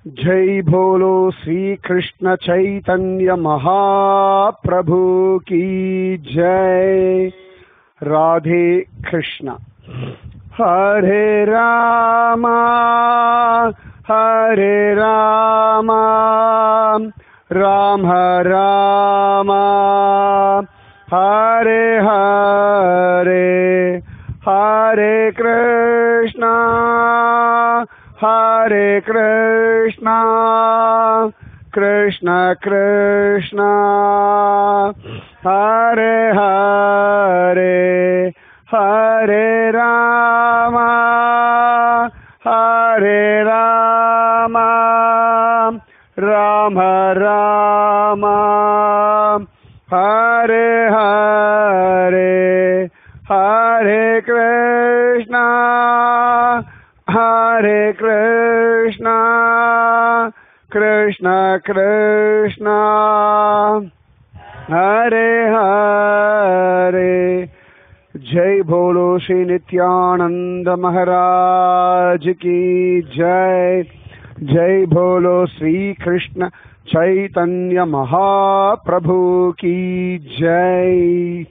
जय भोलो श्री कृष्ण चैतन्य महाप्रभु की जय राधे कृष्ण हरे रामा हरे रामा राम रामा हरे हरे हरे कृष्णा हरे कृष्णा कृष्ण कृष्ण हरे हरे हरे राम हरे राम राम राम हरे हरे हरे कृष्णा हरे कृष्णा कृष्ण कृष्ण हरे हरे जय भोलो श्री नित्यानंद महाराज की जय जय भोलो श्री कृष्ण चैतन्य महाप्रभु की जय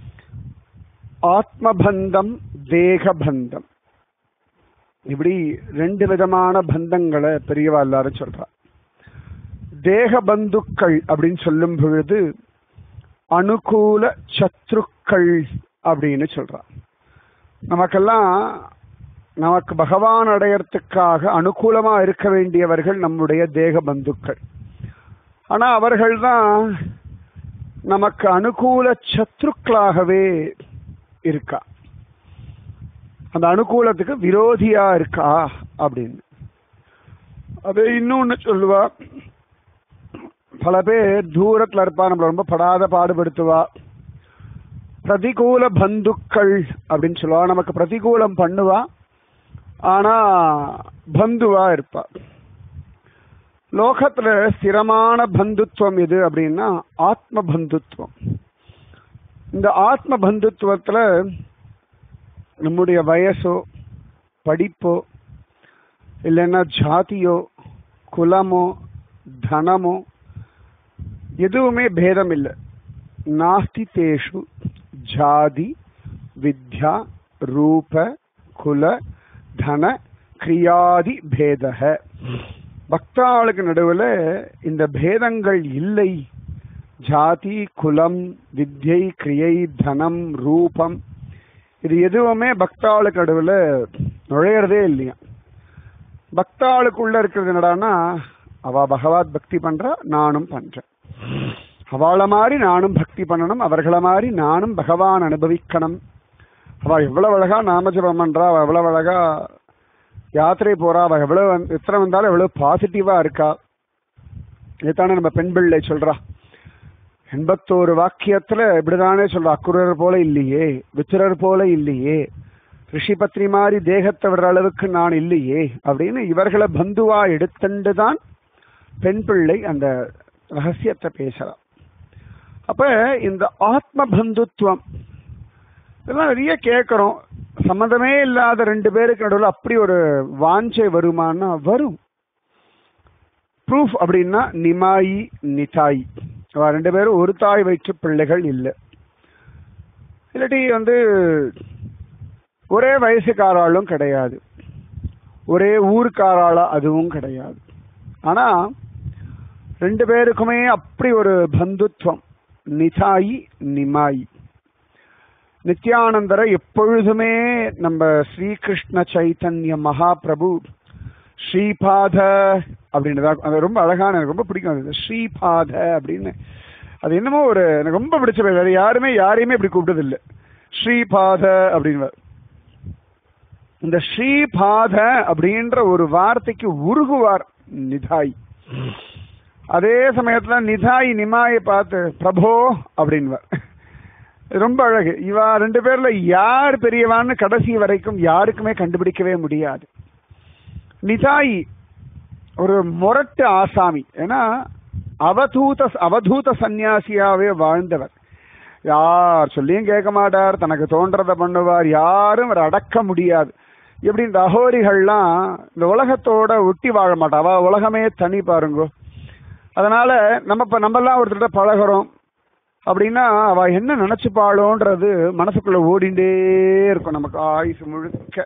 ஆத்மபந்தம் தேகபந்தம் இப்படி ரெண்டு விதமான பந்தங்களை பெரியவா எல்லாரும் சொல்றா தேக பந்துக்கள் அப்படின்னு சொல்லும் பொழுது அனுகூல சத்ருக்கள் அப்படின்னு சொல்றா நமக்கெல்லாம் நமக்கு பகவான் அடையறதுக்காக அனுகூலமா இருக்க வேண்டியவர்கள் நம்முடைய தேக பந்துக்கள் ஆனா அவர்கள்தான் நமக்கு அனுகூல சத்ருக்களாகவே இருக்கா அந்த அனுகூலத்துக்கு விரோதியா இருக்கா அப்படின்னு அது இன்னொன்னு சொல்லுவா பல பேர் தூரத்துல இருப்பா நம்மள ரொம்ப படாத பாடுபடுத்துவா பிரதிகூல பந்துக்கள் அப்படின்னு சொல்லுவா நமக்கு பிரதிகூலம் பண்ணுவா ஆனா பந்துவா இருப்பா லோகத்துல ஸ்திரமான பந்துத்துவம் எது அப்படின்னா ஆத்ம பந்துத்துவம் இந்த ஆத்ம பந்துத்துவத்துல நம்முடைய வயசோ படிப்போ இல்லைன்னா ஜாதியோ குலமோ தனமோ எதுவுமே பேதம் இல்லை நாஸ்தி தேஷு ஜாதி வித்யா ரூப குல தன கிரியாதி பேதக பக்தாளுக்கு நடுவில் இந்த பேதங்கள் இல்லை ஜாதி குலம் வித்யை கிரியை தனம் ரூபம் இது எதுவுமே பக்தாளுக்கு நடுவில் நுழையிறதே இல்லையா பக்தாளுக்குள்ள இருக்கிறது என்னடான்னா அவ பகவத் பக்தி பண்றா நானும் பண்றேன் அவளை மாதிரி நானும் பக்தி பண்ணணும் அவர்களை மாதிரி நானும் பகவான் அனுபவிக்கணும் அவ எவ்வளவு அழகா நாமஜபம் பண்றா அவ எவ்வளவு அழகா யாத்திரை போறா அவ எவ்வளவு எத்தனை வந்தாலும் எவ்வளவு பாசிட்டிவா இருக்கா இதுதானே நம்ம பெண் பிள்ளை சொல்றா எண்பத்தோரு வாக்கியத்துல இப்படிதானே சொல்றா அக்குரர் போல இல்லையே வித்திரர் போல இல்லையே ரிஷி பத்னி மாதிரி தேகத்தை விடுற அளவுக்கு நான் இல்லையே அப்படின்னு இவர்களை பந்துவா எடுத்துண்டு தான் பெண் பிள்ளை அந்த ரகசியத்தை பேசலாம் அப்ப இந்த ஆத்ம பந்துத்துவம் இதெல்லாம் நிறைய கேட்கிறோம் சம்மந்தமே இல்லாத ரெண்டு பேருக்கு நடுவில் அப்படி ஒரு வாஞ்சை வருமானா வரும் ப்ரூஃப் அப்படின்னா நிமாயி நிதாயி அவ ரெண்டு பேரும் ஒரு தாய் வயிற்று பிள்ளைகள் இல்லை இல்லாட்டி வந்து ஒரே வயசுக்காராலும் கிடையாது ஒரே ஊருக்காராளா அதுவும் கிடையாது ஆனா ரெண்டு பேருக்குமே அப்படி ஒரு பந்துத்துவம் நிதாயி நிமாயி நித்யானந்தரை எப்பொழுதுமே நம்ம ஸ்ரீகிருஷ்ண சைத்தன்ய மகாபிரபு ஸ்ரீபாத அப்படின்னு அது ரொம்ப அழகான எனக்கு ரொம்ப பிடிக்கும் அது ஸ்ரீபாத அப்படின்னு அது என்னமோ ஒரு எனக்கு ரொம்ப பிடிச்ச பேர் வேற யாருமே யாரையுமே இப்படி கூப்பிட்டது இல்லை ஸ்ரீபாத அப்படின்னு இந்த ஸ்ரீபாத அப்படின்ற ஒரு வார்த்தைக்கு உருகுவார் நிதாய் அதே சமயத்துல நிதாய் நிமாயை பார்த்து பிரபோ அப்படின்வார் ரொம்ப அழகு இவா ரெண்டு பேர்ல யார் பெரியவான்னு கடைசி வரைக்கும் யாருக்குமே கண்டுபிடிக்கவே முடியாது நிதாயி ஒரு முரட்டு ஆசாமி ஏன்னா அவதூத அவதூத சந்நியாசியாவே வாழ்ந்தவர் யார் சொல்லியும் கேட்க மாட்டார் தனக்கு தோன்றதை பண்ணுவார் யாரும் அவர் அடக்க முடியாது எப்படி இந்த அகோரிகள்லாம் இந்த உலகத்தோட ஒட்டி வாழ மாட்டா அவ உலகமே தனி பாருங்க அதனால நம்ம இப்ப நம்மெல்லாம் ஒருத்தர்கிட்ட பழகுறோம் அப்படின்னா அவ என்ன நினைச்சுப்பாளோன்றது மனசுக்குள்ள ஓடிண்டே இருக்கும் நமக்கு ஆயுசு முழுக்க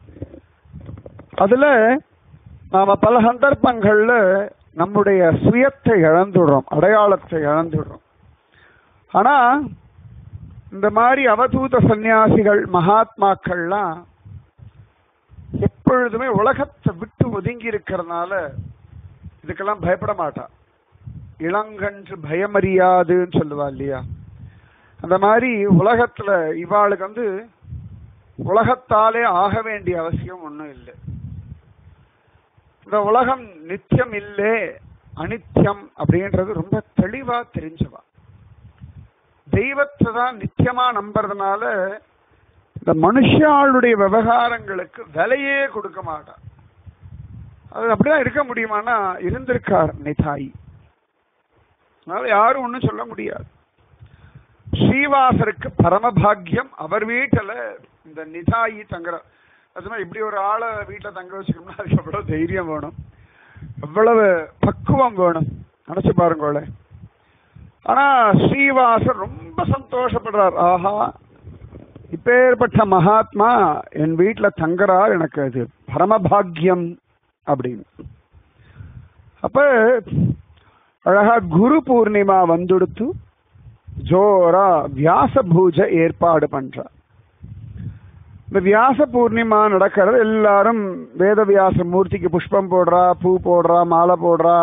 அதுல நாம பல சந்தர்ப்பங்கள்ல நம்முடைய சுயத்தை இழந்துடுறோம் அடையாளத்தை இழந்துடுறோம் ஆனா இந்த மாதிரி அவதூத சந்நியாசிகள் மகாத்மாக்கள்லாம் எப்பொழுதுமே உலகத்தை விட்டு ஒதுங்கி இருக்கிறதுனால இதுக்கெல்லாம் பயப்பட மாட்டா இளங்கன்று பயமறியாதுன்னு சொல்லுவா இல்லையா அந்த மாதிரி உலகத்துல இவாளுக்கு வந்து உலகத்தாலே ஆக வேண்டிய அவசியம் ஒன்றும் இல்லை இந்த உலகம் நித்தியம் இல்லே அனித்தியம் அப்படின்றது ரொம்ப தெளிவா தெரிஞ்சவா தெய்வத்தை தான் நித்தியமா நம்புறதுனால இந்த மனுஷாளுடைய விவகாரங்களுக்கு விலையே கொடுக்க மாட்டா அது அப்படிதான் இருக்க முடியுமானா இருந்திருக்கார் நிதாயி அதனால யாரும் ஒன்றும் சொல்ல முடியாது ஸ்ரீவாசருக்கு பரமபாகியம் அவர் வீட்டுல இந்த நிதாயி தங்குற அதுமா இப்படி ஒரு ஆளை வீட்டுல தங்க வச்சுக்கணும்னா அதுக்கு எவ்வளவு தைரியம் வேணும் எவ்வளவு பக்குவம் வேணும் நினைச்சு பாருங்களேன் ஆனா ஸ்ரீவாசர் ரொம்ப சந்தோஷப்படுறார் ஆஹா இப்பேற்பட்ட மகாத்மா என் வீட்டுல தங்குறார் எனக்கு அது பரமபாகியம் அப்படின்னு அப்ப அழகா குரு பூர்ணிமா வந்துடுத்து ஜோரா வியாச பூஜை ஏற்பாடு பண்றார் இந்த வியாச பூர்ணிமா நடக்கிறது எல்லாரும் வேதவியாச மூர்த்திக்கு புஷ்பம் போடுறா பூ போடுறா மாலை போடுறா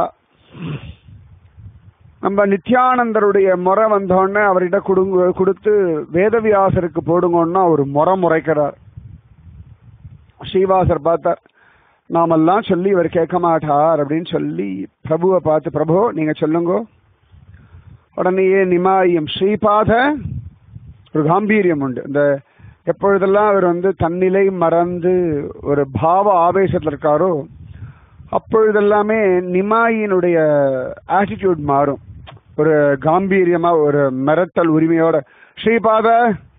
நம்ம நித்யானந்தருடைய முறை வந்தோடனே அவர்கிட்ட கொடுங்க கொடுத்து வேதவியாசருக்கு போடுங்கன்னா ஒரு முறை முறைக்கிறார் ஸ்ரீவாசர் பார்த்தார் நாமெல்லாம் சொல்லி இவர் கேட்க மாட்டார் அப்படின்னு சொல்லி பிரபுவை பார்த்து பிரபு நீங்க சொல்லுங்க உடனேயே நிமாயம் ஸ்ரீபாத ஒரு காம்பீரியம் உண்டு இந்த எப்பொழுதெல்லாம் அவர் வந்து தன்னிலை மறந்து ஒரு பாவ ஆவேசத்தில் இருக்காரோ அப்பொழுதெல்லாமே நிமாயினுடைய ஆட்டிடியூட் மாறும் ஒரு காம்பீரியமா ஒரு மிரட்டல் உரிமையோட ஸ்ரீபாத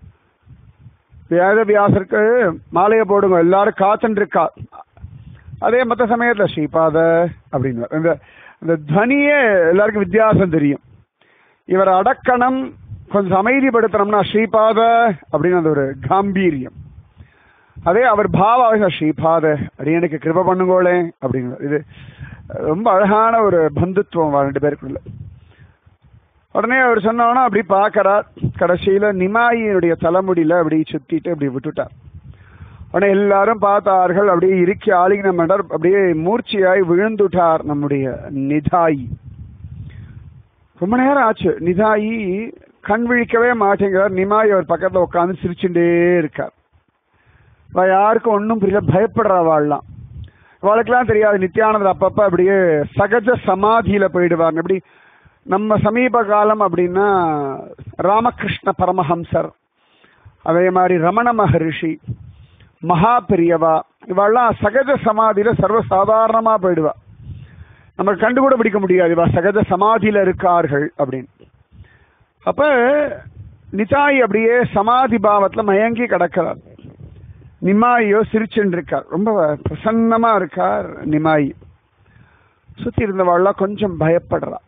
வேதவியாசருக்கு மாலையை போடுங்க எல்லாரும் காத்துட்டு இருக்கா அதே மற்ற சமயத்துல ஸ்ரீபாத அப்படின்னு இந்த இந்த துவனியே எல்லாருக்கும் வித்தியாசம் தெரியும் இவர் அடக்கணம் கொஞ்சம் அமைதிப்படுத்தணும்னா ஸ்ரீபாத அப்படின்னு அந்த ஒரு காம்பீரியம் அதே அவர் பாவ ஸ்ரீபாத அடியனுக்கு கிருப பண்ணுங்கோளே அப்படின்னு இது ரொம்ப அழகான ஒரு பந்துத்துவம் ரெண்டு பேருக்குள்ள உடனே அவர் சொன்னோன்னா அப்படி பார்க்கறார் கடைசியில நிமாயினுடைய தலைமுடியில அப்படி சுத்திட்டு அப்படி விட்டுட்டார் உடனே எல்லாரும் பார்த்தார்கள் அப்படியே இறுக்கி ஆளின மன்னர் அப்படியே மூர்ச்சியாய் விழுந்துட்டார் நம்முடைய நிதாயி ரொம்ப நேரம் ஆச்சு நிதாயி கண் விழிக்கவே மாட்டேங்கிறார் நிமாய் அவர் பக்கத்துல உட்காந்து சிரிச்சுட்டே இருக்கார் அவ யாருக்கும் ஒன்றும் புரியல பயப்படுறவாள்லாம் அவளுக்கெல்லாம் தெரியாது நித்யானந்தர் அப்பப்ப அப்படியே சகஜ சமாதியில போயிடுவார் எப்படி நம்ம சமீப காலம் அப்படின்னா ராமகிருஷ்ண பரமஹம்சர் அதே மாதிரி ரமண மகரிஷி மகா பெரியவா இவாள்லாம் சகஜ சமாதியில சர்வசாதாரணமா போயிடுவா நமக்கு கண்டு கூட பிடிக்க முடியாது இவா சகஜ சமாதியில இருக்கார்கள் அப்படின்னு அப்ப நிதாய் அப்படியே சமாதி பாவத்துல மயங்கி கிடக்கிறார் நிமாயோ சிரிச்சுன்னு இருக்கார் ரொம்ப பிரசன்னமா இருக்கார் நிமாயி சுத்தி இருந்தவாள்லாம் கொஞ்சம் பயப்படுறா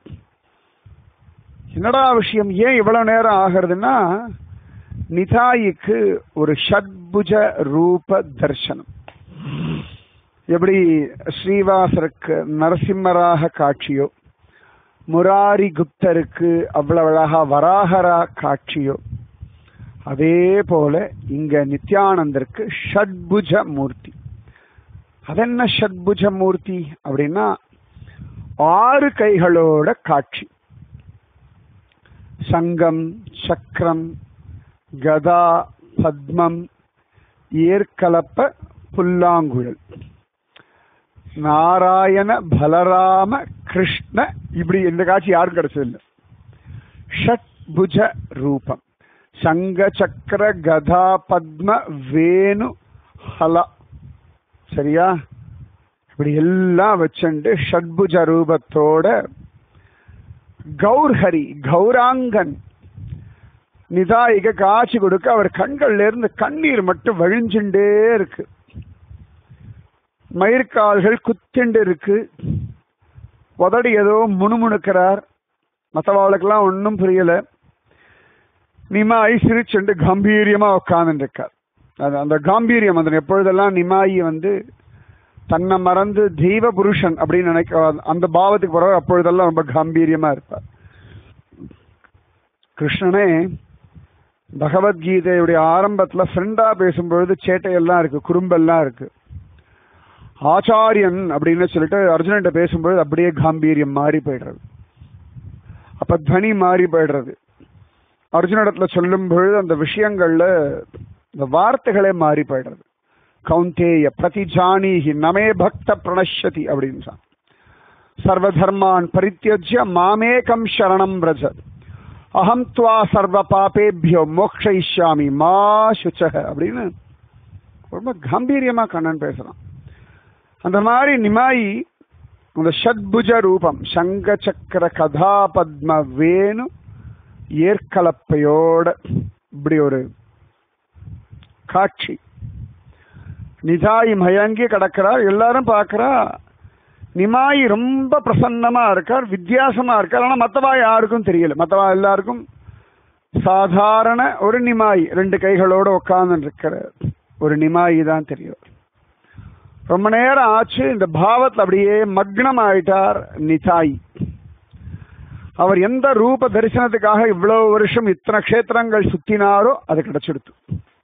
என்னடா விஷயம் ஏன் இவ்வளவு நேரம் ஆகிறதுன்னா நிதாயிக்கு ஒரு ஷட்புஜ ரூப தர்சனம் எப்படி ஸ்ரீவாசருக்கு நரசிம்மராக காட்சியோ முராரி குப்தருக்கு அவ்வளவு அழகா வராகரா காட்சியோ அதே போல இங்க நித்யானந்தருக்கு ஷட்புஜ மூர்த்தி அதென்ன ஷட்புஜ மூர்த்தி அப்படின்னா ஆறு கைகளோட காட்சி சங்கம் சக்கரம் கதா பத்மம் ஏற்கலப்ப புல்லாங்குழல் நாராயண பலராம கிருஷ்ண இப்படி இந்த காட்சி யாரும் கிடைச்சதில்லை ஷட்புஜ ரூபம் சங்க சக்கர கதா பத்ம வேணு ஹல சரியா இப்படி எல்லாம் வச்சுட்டு ஷட்புஜ ரூபத்தோட கௌர்ஹரி கௌராங்கன் நிதாயிக காட்சி கொடுக்க அவர் கண்கள்ல இருந்து கண்ணீர் மட்டும் வழிஞ்சுட்டே இருக்கு மயிர்கால்கள் குத்திண்டு இருக்கு உதடி ஏதோ முணுமுணுக்கிறார் மற்றவாளுக்கெல்லாம் ஒன்றும் புரியல நிமாயி சிரிச்சுண்டு கம்பீரியமா உட்கார்ந்து இருக்கார் அது அந்த காம்பீரியம் அந்த எப்பொழுதெல்லாம் நிமாயி வந்து தன்னை மறந்து தெய்வ புருஷன் அப்படின்னு நினைக்க அந்த பாவத்துக்கு போறவர் அப்பொழுதெல்லாம் ரொம்ப காம்பீரியமா இருப்பார் கிருஷ்ணனே பகவத்கீதையுடைய ஆரம்பத்துல ஃப்ரெண்டா பேசும்பொழுது சேட்டையெல்லாம் இருக்கு குறும்பெல்லாம் இருக்கு ஆச்சாரியன் அப்படின்னு சொல்லிட்டு அர்ஜுனன்ட்ட பேசும்பொழுது அப்படியே காம்பீரியம் மாறி போயிடுறது அப்ப துவனி மாறி போயிடுறது அர்ஜுனிடத்துல சொல்லும் பொழுது அந்த விஷயங்கள்ல இந்த வார்த்தைகளே மாறி போயிடுறது கௌந்தேய பிரதிஜானீஹி நமே பக்த பிரணஷதி அப்படின்னு சொன்னான். சர்வதர்மான் பரித்தியஜ்ய மாமேகம் சரணம் பிரஜ அகம் துவா சர்வ பாபேபியோ மோக்ஷயிஷ்யாமி மா சுச்சக அப்படின்னு ரொம்ப கம்பீரியமா கண்ணன் பேசுறான் அந்த மாதிரி நிமாயி அந்த ஷட்புஜ ரூபம் சங்க சக்கர கதா பத்ம வேணு ஏற்கலப்பையோட இப்படி ஒரு காட்சி நிதாயி மயங்கி கிடக்கிறார் எல்லாரும் பார்க்கறா நிமாயி ரொம்ப பிரசன்னமா இருக்கார் வித்தியாசமா இருக்கார் ஆனா மத்தவா யாருக்கும் தெரியல மத்தவா எல்லாருக்கும் சாதாரண ஒரு நிமாயி ரெண்டு கைகளோட உட்கார்ந்து இருக்கிற ஒரு நிமாயி தான் தெரியும் ரொம்ப நேரம் ஆச்சு இந்த பாவத்துல அப்படியே மக்னம் ஆயிட்டார் நிதாயி அவர் எந்த ரூப தரிசனத்துக்காக இவ்வளவு வருஷம் இத்தனை க்ஷேத்திரங்கள் சுத்தினாரோ அது கிடைச்சிடுத்து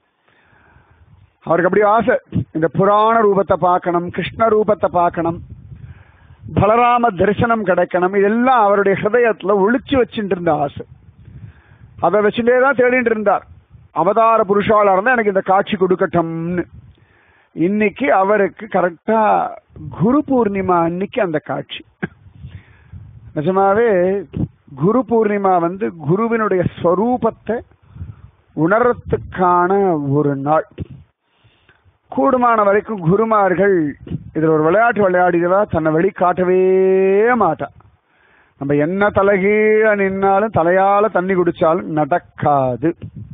அவருக்கு அப்படி ஆசை இந்த புராண ரூபத்தை பார்க்கணும் கிருஷ்ண ரூபத்தை பார்க்கணும் பலராம தரிசனம் கிடைக்கணும் இதெல்லாம் அவருடைய ஹிருதயத்துல ஒளிச்சு வச்சுட்டு இருந்த ஆசை அதை வச்சுட்டே தான் தேடிட்டு இருந்தார் அவதார புருஷாலா இருந்தா எனக்கு இந்த காட்சி கொடுக்கட்டும்னு இன்னைக்கு அவருக்கு கரெக்டா குரு பூர்ணிமா அன்னைக்கு அந்த காட்சி நிஜமாவே குரு பூர்ணிமா வந்து குருவினுடைய ஸ்வரூபத்தை உணர்றதுக்கான ஒரு நாள் கூடுமான வரைக்கும் குருமார்கள் இதுல ஒரு விளையாட்டு விளையாடிதவா தன்னை வெளிக்காட்டவே மாட்டா நம்ம என்ன தலைகீழ நின்னாலும் தலையால தண்ணி குடிச்சாலும் நடக்காது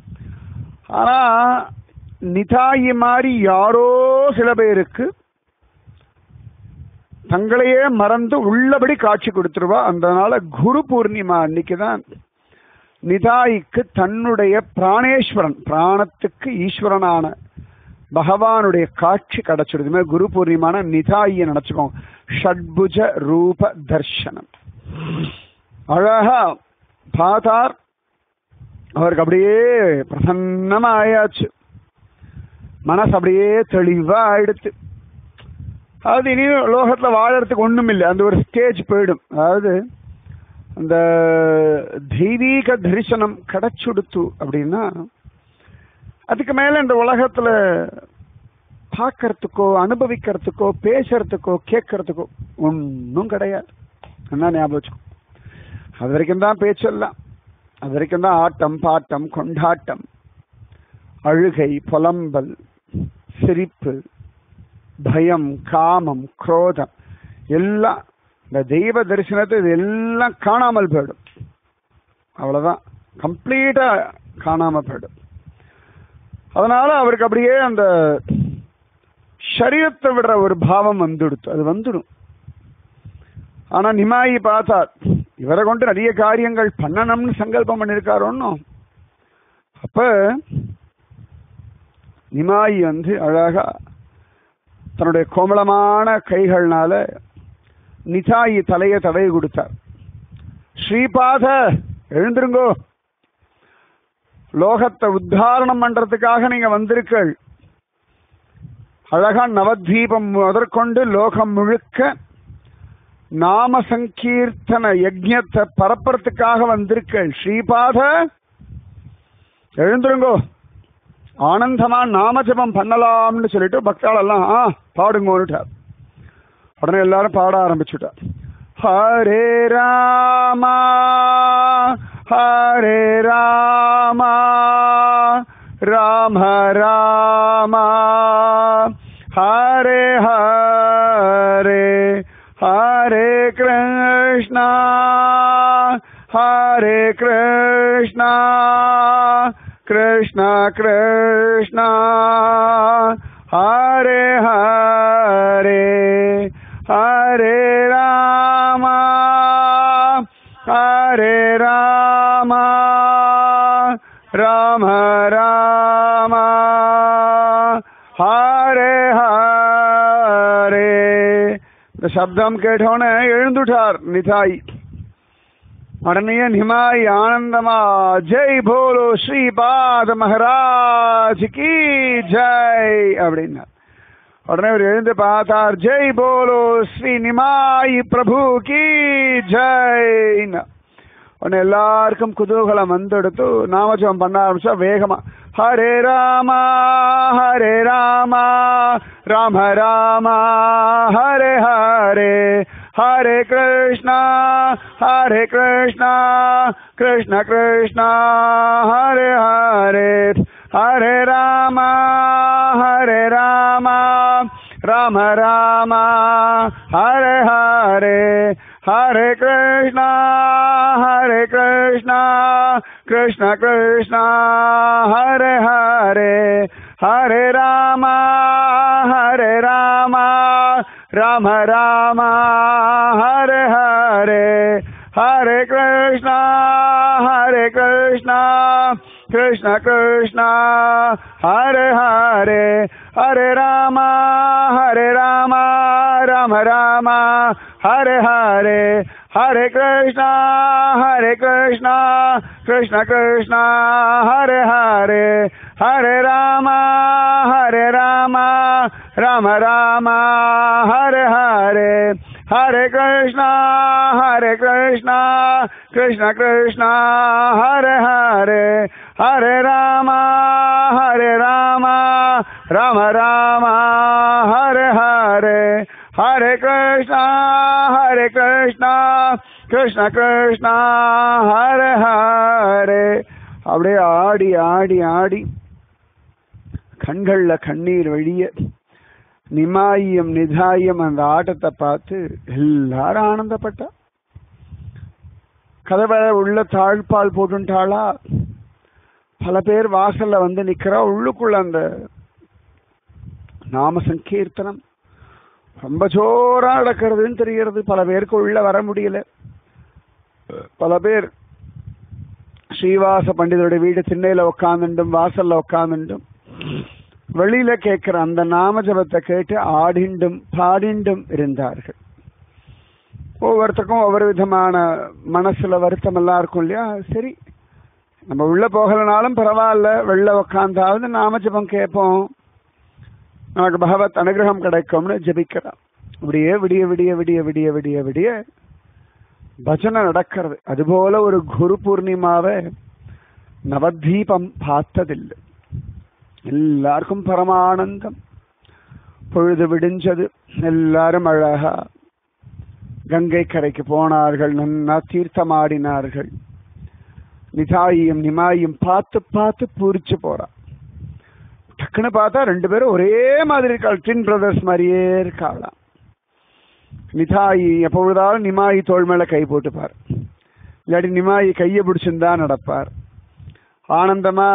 ஆனா நிதாயி மாதிரி யாரோ சில பேருக்கு தங்களையே மறந்து உள்ளபடி காட்சி கொடுத்துருவா அதனால குரு பூர்ணிமா அன்னைக்கு தான் நிதாய்க்கு தன்னுடைய பிராணேஸ்வரன் பிராணத்துக்கு ஈஸ்வரனான பகவானுடைய காட்சி கிடைச்சிடுதுமே குரு பூர்ணிமான நிதாயை நினைச்சுக்கோங்க ஷட்புஜ ரூப தர்ஷனம் அழகா பார்த்தார் அவருக்கு அப்படியே பிரசன்னமா ஆயாச்சு மனசு அப்படியே தெளிவா ஆயிடுச்சு அதாவது இனி லோகத்துல வாழறதுக்கு ஒண்ணும் இல்லை அந்த ஒரு ஸ்டேஜ் போயிடும் அதாவது அந்த தெய்வீக தரிசனம் கிடைச்சுடுத்து அப்படின்னா அதுக்கு மேல இந்த உலகத்துல பார்க்கறதுக்கோ அனுபவிக்கிறதுக்கோ பேசுறதுக்கோ கேட்கறதுக்கோ ஒன்றும் கிடையாது என்ன ஞாபகம் வச்சுக்கோ அது வரைக்கும் தான் பேச்செல்லாம் அது வரைக்கும் தான் ஆட்டம் பாட்டம் கொண்டாட்டம் அழுகை புலம்பல் சிரிப்பு பயம் காமம் குரோதம் எல்லாம் இந்த தெய்வ தரிசனத்தை இது எல்லாம் காணாமல் போயிடும் அவ்வளவுதான் கம்ப்ளீட்டா காணாம போயிடும் அதனால அவருக்கு அப்படியே அந்த சரீரத்தை விடுற ஒரு பாவம் வந்துடுத்து அது வந்துடும் ஆனா நிமாயி பார்த்தா இவரை கொண்டு நிறைய காரியங்கள் பண்ணணும்னு சங்கல்பம் பண்ணிருக்காரோன்னு அப்ப நிமாயி வந்து அழகா தன்னுடைய கோமளமான கைகள்னால நிதாயி தலையை தடவி கொடுத்தார் ஸ்ரீபாத எழுந்திருங்கோ லோகத்தை உத்தாரணம் பண்றதுக்காக நீங்க வந்திருக்கள் அழகா நவத்வீபம் முதற்கொண்டு லோகம் முழுக்க நாம சங்கீர்த்தன யஜ்யத்தை பரப்புறதுக்காக வந்திருக்கள் ஸ்ரீபாத எழுந்திருங்கோ ஆனந்தமா நாமஜபம் பண்ணலாம்னு சொல்லிட்டு பக்தாள் எல்லாம் ஆ பாடுங்கோன்னுட்டார் உடனே எல்லாரும் பாட ஆரம்பிச்சுட்டார் ஹரே ராமா ஹரே ராமா ராம ராமா ஹரே ஹரே ஹரே கிருஷ்ணா ஹரே கிருஷ்ணா கிருஷ்ண கிருஷ்ண ஹரே ஹரே ஹரே ராமா ஹரே ராமா ராம ராமா ஹரே ஹரே இந்த சப்தம் கேட்டோன்னே எழுந்துட்டார் நிதாய் உடனே நிமாய் ஆனந்தமா ஜெய் போலோ ஸ்ரீபாத மகாராஜ் கி ஜெய் அப்படின்னா உடனே அவர் எழுந்து பார்த்தார் ஜெய் போலோ ஸ்ரீ நிமாய் பிரபு கி ஜெய் உடனே எல்லாருக்கும் குதூகலம் வந்தெடுத்து நாமஜபம் பண்ண ஆரம்பிச்சா வேகமா ஹரே ராமா ஹரே ராமா ராம ராமா ஹரே ஹரே ஹரே கிருஷ்ணா ஹரே கிருஷ்ணா கிருஷ்ண கிருஷ்ணா ஹரே ஹரே ஹரே ராமா ஹரே ராமா ராம ராமா ஹரே ஹரே ஹரே கிருஷ்ணா ஹரே கிருஷ்ணா கிருஷ்ண கிருஷ்ணா ஹரே ஹரே ஹரே ராமா ஹரே ராமா ராம ராமா ஹரே ஹரே ஹரே கிருஷ்ணா ஹரே கிருஷ்ணா கிருஷ்ண கிருஷ்ணா ஹரே ஹரே ஹரே ராமா ஹரே ராமா ராம ராமா ஹரே ஹரே ஹரே கிருஷ்ணா ஹரே கிருஷ்ணா கிருஷ்ண கிருஷ்ணா ஹரே ஹரே ஹரே ராமா ஹரே ராமா ராம ராமா ஹரே ஹரே ஹரே கிருஷ்ணா ஹரே கிருஷ்ணா கிருஷ்ண கிருஷ்ணா ஹரே ஹரே ஹரே ராமா ஹரே ராமா ராம ராமா ஹரே ஹரே ஹரே கிருஷ்ணா ஹரே கிருஷ்ணா கிருஷ்ண கிருஷ்ணா ஹரே ஹரே அப்படியே ஆடி ஆடி ஆடி கண்கள்ல கண்ணீர் வழிய நிமாயம் நிதாயம் அந்த ஆட்டத்தை பார்த்து எல்லாரும் ஆனந்தப்பட்டா கதவை உள்ள தாழ்பால் போட்டுட்டாளா பல பேர் வாசல்ல வந்து நிக்கிறா உள்ளுக்குள்ள அந்த நாம சங்கீர்த்தனம் ரொம்ப ஜோரா நடக்கிறதுன்னு தெரிகிறது பல பேருக்கு உள்ள வர முடியல பல பேர் ஸ்ரீவாச பண்டிதருடைய வீடு திண்ணையில உட்காந்துண்டும் வாசல்ல உட்காந்துண்டும் வெளியில கேட்கிற அந்த நாம ஜபத்தை கேட்டு ஆடிண்டும் பாடிண்டும் இருந்தார்கள் ஒவ்வொருத்தருக்கும் ஒவ்வொரு விதமான மனசுல வருத்தம் எல்லாம் இருக்கும் இல்லையா சரி நம்ம உள்ள போகலனாலும் பரவாயில்ல வெளில உக்காந்தாவது நாம ஜபம் கேட்போம் நமக்கு பகவத் அனுகிரகம் கிடைக்கும்னு ஜபிக்கிறான் அப்படியே விடிய விடிய விடிய விடிய விடிய விடிய பஜனை நடக்கிறது அதுபோல ஒரு குரு பூர்ணிமாவை நவதீபம் பார்த்ததில்லை எல்லாருக்கும் பரமானந்தம் பொழுது விடிஞ்சது எல்லாரும் அழகா கங்கை கரைக்கு போனார்கள் நன்னா தீர்த்தமாடினார்கள் நிதாயும் நிமாயும் பார்த்து பார்த்து பூரிச்சு போறான் டக்குன்னு பார்த்தா ரெண்டு பேரும் ஒரே மாதிரி இருக்காள் ட்வின் பிரதர்ஸ் மாதிரியே இருக்காளாம் நிதாயி எப்பொழுதாலும் நிமாயி தோள் மேல கை போட்டுப்பார் இல்லாட்டி நிமாயி கையை பிடிச்சிருந்தா நடப்பார் ஆனந்தமா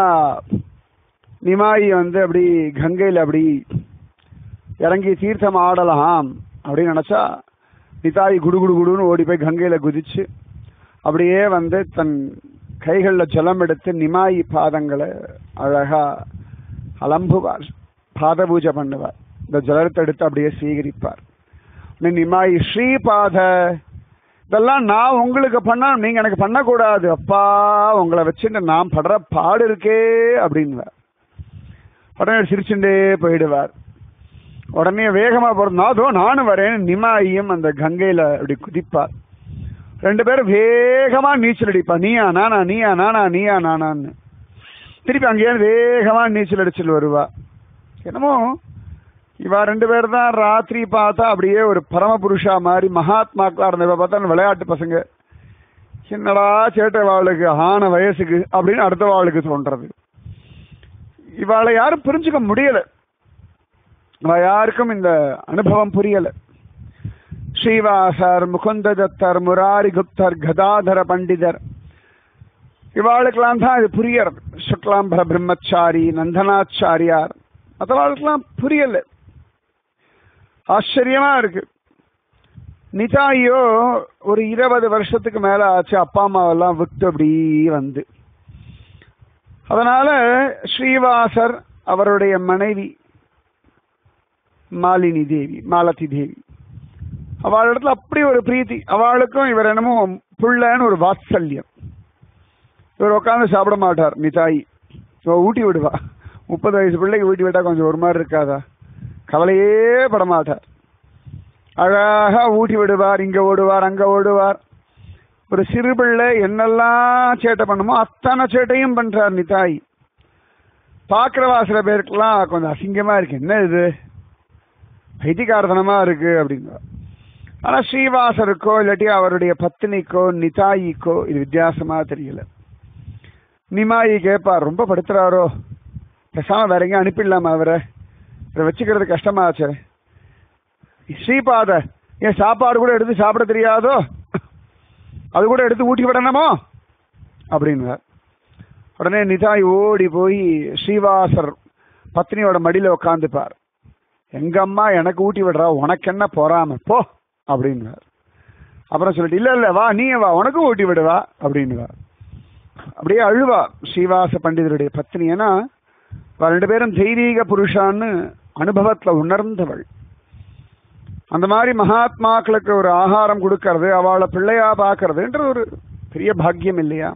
நிமாயி வந்து அப்படி கங்கையில் அப்படி இறங்கி தீர்த்தம் ஆடலாம் அப்படின்னு நினைச்சா நிதாயி குடு குடு குடுன்னு ஓடி போய் கங்கையில குதிச்சு அப்படியே வந்து தன் கைகளில் ஜலம் எடுத்து நிமாயி பாதங்களை அழகா அலம்புவார் பாத பூஜை பண்ணுவார் இந்த ஜலத்தை எடுத்து அப்படியே சீகரிப்பார் நிமாயி ஸ்ரீபாத இதெல்லாம் நான் உங்களுக்கு பண்ணா நீங்க எனக்கு பண்ணக்கூடாது அப்பா உங்களை வச்சுட்டு நான் படுற பாடு இருக்கே அப்படின்வார் உடனே சிரிச்சுட்டே போயிடுவார் உடனே வேகமா போறது நாதோ நானும் வரேன் நிமாயும் அந்த கங்கையில அப்படி குதிப்பார் ரெண்டு பேரும் வேகமா நீச்சல் அடிப்பா நீயா நானா நீயா நானா நீயா நானான்னு திருப்பி அங்கேயே வேகமா நீச்சல் அடிச்சுட்டு வருவா என்னமோ இவா ரெண்டு பேர் தான் ராத்திரி பார்த்தா அப்படியே ஒரு பரமபுருஷா மாதிரி மகாத்மாக்களா இருந்த பார்த்தா விளையாட்டு பசங்க என்னடா சேட்டை வாளுக்கு ஆன வயசுக்கு அப்படின்னு அடுத்த வாளுக்கு தோன்றது இவாளை யாரும் புரிஞ்சுக்க முடியல அவ யாருக்கும் இந்த அனுபவம் புரியல ஸ்ரீவாசர் முகுந்த தத்தர் முராரி குப்தர் கதாதர பண்டிதர் இவாளுக்கெல்லாம் தான் இது புரியறது சுக்லாம்பர பிரம்மச்சாரி நந்தனாச்சாரியார் மற்றவாளுக்கெல்லாம் புரியல ஆச்சரியமா இருக்கு நிதாயோ ஒரு இருபது வருஷத்துக்கு மேல ஆச்சு அப்பா அம்மாவெல்லாம் விட்டு அப்படி வந்து அதனால ஸ்ரீவாசர் அவருடைய மனைவி மாலினி தேவி மாலதி தேவி அவள் இடத்துல அப்படி ஒரு பிரீத்தி அவளுக்கும் இவர் என்னமோ புள்ளன்னு ஒரு வாத்சல்யம் இவர் உட்காந்து சாப்பிட மாட்டார் மிதாயி இவ ஊட்டி விடுவா முப்பது வயசு பிள்ளைக்கு ஊட்டி விட்டா கொஞ்சம் ஒரு மாதிரி இருக்காதா கவலையே பட மாட்டார் அழகா ஊட்டி விடுவார் இங்க ஓடுவார் அங்க ஓடுவார் ஒரு சிறு பிள்ளை என்னெல்லாம் சேட்டை பண்ணுமோ அத்தனை சேட்டையும் பண்றார் நிதாய் பாக்குறவா சில பேருக்கெல்லாம் கொஞ்சம் அசிங்கமா இருக்கு என்ன இது பைத்தியக்காரத்தனமா இருக்கு அப்படிங்க ஆனா ஸ்ரீவாசருக்கோ இல்லாட்டி அவருடைய பத்தினிக்கோ நிதாயிக்கோ இது வித்தியாசமா தெரியல நிமாயி கேட்பார் ரொம்ப படுத்துறாரோ பேசாம வேற எங்கேயும் அனுப்பிடலாமா அவரை இதை வச்சுக்கிறது கஷ்டமாச்சே ஸ்ரீபாத ஏன் சாப்பாடு கூட எடுத்து சாப்பிட தெரியாதோ அது கூட எடுத்து ஊட்டி விடணுமோ அப்படின்வார் உடனே நிதாய் ஓடி போய் ஸ்ரீவாசர் பத்னியோட மடியில உட்காந்துப்பார் எங்க அம்மா எனக்கு ஊட்டி விடுறா உனக்கு என்ன பொறாம போ அப்படின்வார் அப்புறம் சொல்லிட்டு இல்ல இல்ல வா நீ வா உனக்கும் ஊட்டி விடுவா அப்படின்வார் அப்படியே அழுவா ஸ்ரீவாச பண்டிதருடைய பத்னி ஏன்னா இவ ரெண்டு பேரும் தெய்வீக புருஷான்னு அனுபவத்துல உணர்ந்தவள் அந்த மாதிரி மகாத்மாக்களுக்கு ஒரு ஆகாரம் கொடுக்கறது அவளை பிள்ளையா பார்க்கறதுன்ற ஒரு பெரிய பாக்கியம் இல்லையா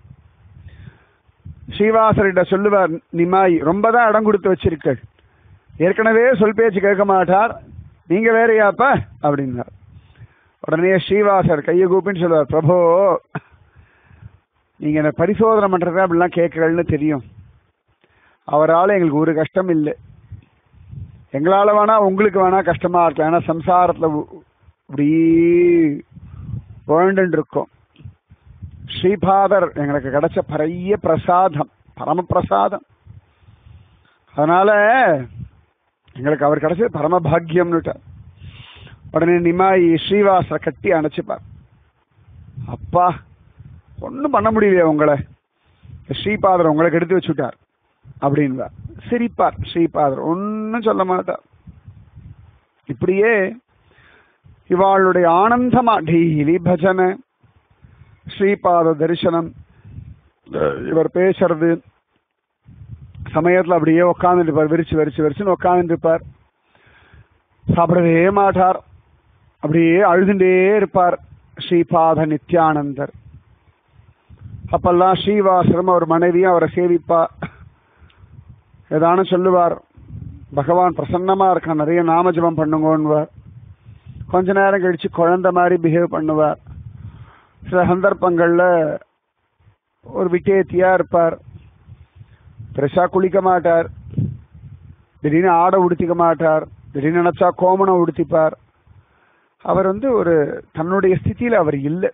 ஸ்ரீவாசரிட சொல்லுவார் நிமாய் ரொம்ப தான் இடம் கொடுத்து வச்சிருக்க ஏற்கனவே சொல் பேச்சு கேட்க மாட்டார் நீங்க வேறையாப்ப அப்படின்னார் உடனே ஸ்ரீவாசர் கையை கூப்பின்னு சொல்லுவார் பிரபோ நீங்க என்ன பரிசோதனை பண்றதா அப்படிலாம் கேட்கறன்னு தெரியும் அவரால் எங்களுக்கு ஒரு கஷ்டம் இல்லை எங்களால வேணா உங்களுக்கு வேணா கஷ்டமா இருக்கலாம் ஏன்னா சம்சாரத்துல உ- இப்படி வேண்டுன்னு இருக்கோம் ஸ்ரீபாதர் எங்களுக்கு கிடைச்ச பெரிய பிரசாதம் பரம பிரசாதம் அதனால எங்களுக்கு அவர் கிடைச்சது பரம பாக்கியம்னுட்டார் உடனே நிமாய் ஸ்ரீவாசரை கட்டி அணைச்சுப்பார் அப்பா ஒன்றும் பண்ண முடியலையே உங்களை ஸ்ரீபாதர் உங்களுக்கு எடுத்து வச்சுட்டார் அப்படின்வார் சிரிப்பார் ஸ்ரீபாதர் ஒன்றும் சொல்ல மாட்டார் இப்படியே இவாளுடைய ஆனந்தமா டெய்லி பஜனை ஸ்ரீபாத தரிசனம் அஹ் இவர் பேசுறது சமயத்துல அப்படியே உட்காந்துட்டு இருப்பார் விரிச்சு விரிச்சு விரிச்சுன்னு உட்காந்துட்டு இருப்பார் சாப்பிடவே மாட்டார் அப்படியே அழுதுண்டே இருப்பார் ஸ்ரீபாத நித்யானந்தர் அப்பெல்லாம் ஸ்ரீவாசரம் அவர் மனைவியும் அவரை சேவிப்பா ஏதானும் சொல்லுவார் பகவான் பிரசன்னமா இருக்கான் நிறைய நாமஜபம் பண்ணுங்கன்னுவார் கொஞ்ச நேரம் கழிச்சு குழந்தை மாதிரி பிஹேவ் பண்ணுவார் சில சந்தர்ப்பங்கள்ல ஒரு விட்டேத்தியா இருப்பார் பெருசா குளிக்க மாட்டார் திடீர்னு ஆடை உடுத்திக்க மாட்டார் திடீர்னு நினைச்சா கோமணம் உடுத்திப்பார் அவர் வந்து ஒரு தன்னுடைய ஸ்திதியில அவர் இல்லை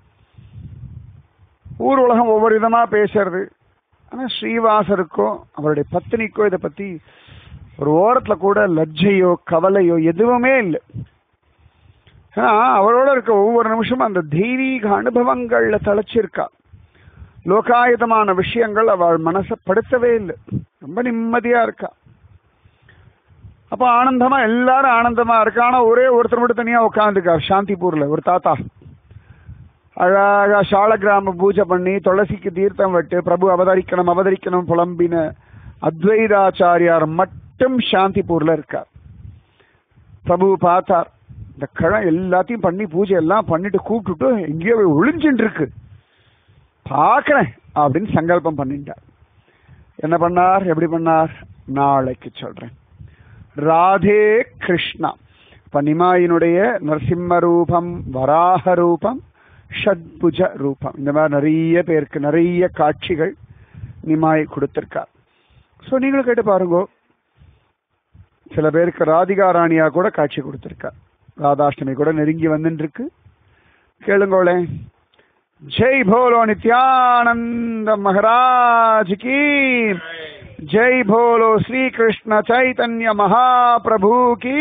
ஊர் உலகம் ஒவ்வொரு விதமா பேசுறது ஆனா ஸ்ரீவாசருக்கோ அவருடைய பத்தினிக்கோ இதை பத்தி ஒரு ஓரத்துல கூட லஜ்ஜையோ கவலையோ எதுவுமே இல்லை ஏன்னா அவரோட இருக்க ஒவ்வொரு நிமிஷமும் அந்த தெய்வீக அனுபவங்கள்ல தழைச்சிருக்கா லோகாயுதமான விஷயங்கள் அவள் மனசை படுத்தவே இல்லை ரொம்ப நிம்மதியா இருக்கா அப்ப ஆனந்தமா எல்லாரும் ஆனந்தமா இருக்கா ஆனா ஒரே ஒருத்தர் மட்டும் தனியா உட்காந்துருக்கார் சாந்திபூர்ல ஒரு தாத்தா அழகா சால கிராம பூஜை பண்ணி துளசிக்கு தீர்த்தம் விட்டு பிரபு அவதரிக்கணும் அவதரிக்கணும் புலம்பின அத்வைதாச்சாரியார் மட்டும் சாந்திபூர்ல இருக்கார் பிரபு பார்த்தார் இந்த கிழம் எல்லாத்தையும் பண்ணி பூஜை எல்லாம் பண்ணிட்டு கூப்பிட்டுட்டு எங்கேயோ போய் ஒளிஞ்சுட்டு இருக்கு பார்க்கறேன் அப்படின்னு சங்கல்பம் பண்ணிட்டார் என்ன பண்ணார் எப்படி பண்ணார் நாளைக்கு சொல்றேன் ராதே கிருஷ்ணா இப்ப நிமாயினுடைய நரசிம்ம ரூபம் வராக ரூபம் ஷட்புஜ ரூபம் இந்த மாதிரி நிறைய பேருக்கு நிறைய காட்சிகள் நிமாய் கொடுத்திருக்கார் ஸோ நீங்களும் கேட்டு பாருங்க சில பேருக்கு ராதிகா ராணியா கூட காட்சி கொடுத்திருக்கார் ராதாஷ்டமி கூட நெருங்கி வந்துட்டு இருக்கு கேளுங்கோளே ஜெய் போலோ நித்யானந்த மகாராஜ் கி ஜெய் போலோ ஸ்ரீ கிருஷ்ண சைதன்ய மகாபிரபு கி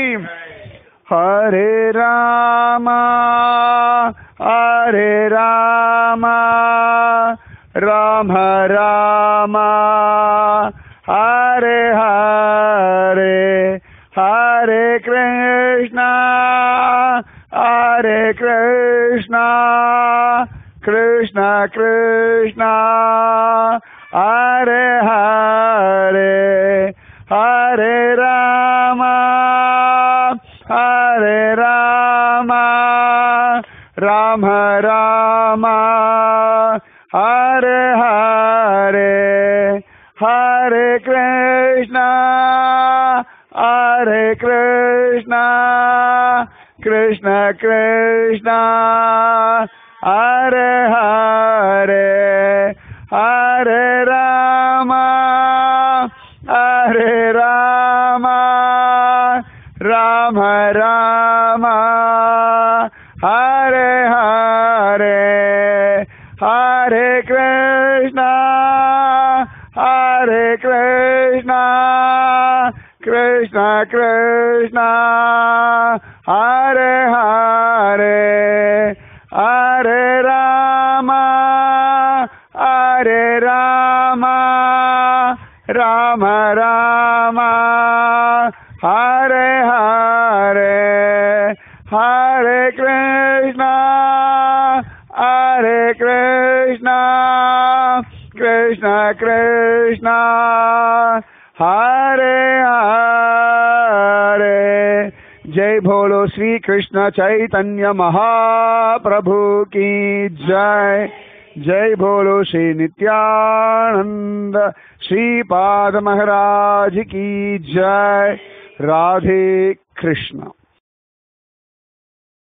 Hare Rama Hare Rama Rama Rama Hare Hare Hare Krishna, Hare Krishna, Krishna Krishna, Hare Hare, Hare Rama, Hare Rama, Rama Rama, Hare Hare, Hare Krishna, Hare Krishna, Krishna Krishna, Hare Hare, Hare Rama, Hare Rama, Rama Rama, Hare Hare, Hare Krishna, Hare Krishna, Krishna Krishna, Hare Hare, Hare Rama, Hare Rama, Rama Rama, Hare Hare, Hare Krishna, Hare Krishna, Krishna Krishna, Hare Hare. जय भोलो श्री कृष्ण चैतन्य महाप्रभु की जय जय भोलो श्री नित्यानंद श्रीपाद महाराज की जय राधे कृष्ण